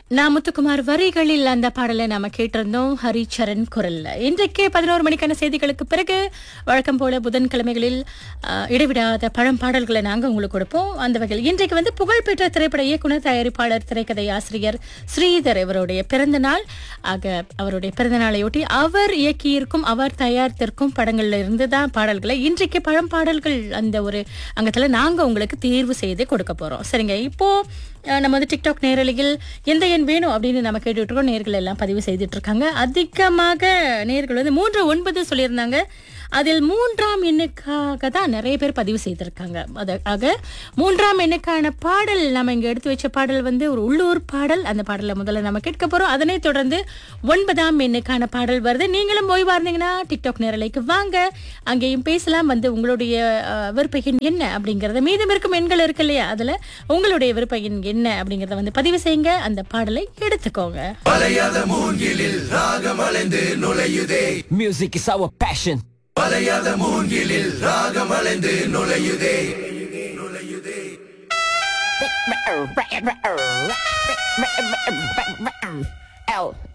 நான் முத்துக்குமார் வரிகளில் அந்த பாடலை நாம கேட்டிருந்தோம் ஹரிச்சரன் குரல்ல இன்றைக்கு பதினோரு மணிக்கான செய்திகளுக்கு பிறகு வழக்கம் போல புதன்கிழமைகளில் ஆஹ், இடைவிடாத பழம் பாடல்களை நாங்க உங்களுக்கு கொடுப்போம் அந்த வகையில் இன்றைக்கு வந்து புகழ்பெற்ற திரைப்பட இயக்குனர் தயாரிப்பாளர் திரைக்கதை ஆசிரியர் ஸ்ரீதர் இவருடைய பிறந்த நாள் ஆக அவருடைய பிறந்த நாளையொட்டி அவர் இயக்கியிருக்கும் அவர் தயாரித்திருக்கும் படங்கள்ல இருந்து தான் பாடல்களை இன்றைக்கு பழம் பாடல்கள் அந்த ஒரு அங்கத்துல நாங்க உங்களுக்கு தேர்வு செய்து கொடுக்க போறோம் சரிங்க இப்போ அஹ், நம்ம வந்து டிக்டாக் நேரலையில் எந்த எண் வேணும் அப்படின்னு நம்ம கேட்டுட்டு இருக்கோம் நேர்கள் எல்லாம் பதிவு செய்துட்டு இருக்காங்க அதிகமாக நேர்கள் வந்து மூன்று ஒன்பது சொல்லியிருந்தாங்க அதில் மூன்றாம் எண்ணுக்காக தான் நிறைய பேர் பதிவு செய்திருக்காங்க அது ஆக மூன்றாம் எண்ணுக்கான பாடல் நம்ம இங்க எடுத்து வச்ச பாடல் வந்து ஒரு உள்ளூர் பாடல் அந்த பாடலை முதல்ல நம்ம கேட்க போறோம் அதனை தொடர்ந்து ஒன்பதாம் எண்ணுக்கான பாடல் வருது நீங்களும் ஓய்வா இருந்தீங்கன்னா டிக்டாக் நேரலைக்கு வாங்க அங்கேயும் பேசலாம் வந்து உங்களுடைய அஹ், விருப்ப எண் என்ன அப்படிங்கறத மீதம் இருக்கும் எண்கள் இருக்கு இல்லையா அதுல உங்களுடைய விருப்ப எண் என்ன அப்படிங்கறத வந்து பதிவு செய்யுங்க அந்த பாடலை எடுத்துக்கோங்க வளையாத மூங்கிலில் ராகம் அலைந்து நுழையுதே Music is our passion. வளையாத மூங்கிலில் ராகம் அலைந்து நுழையுதே L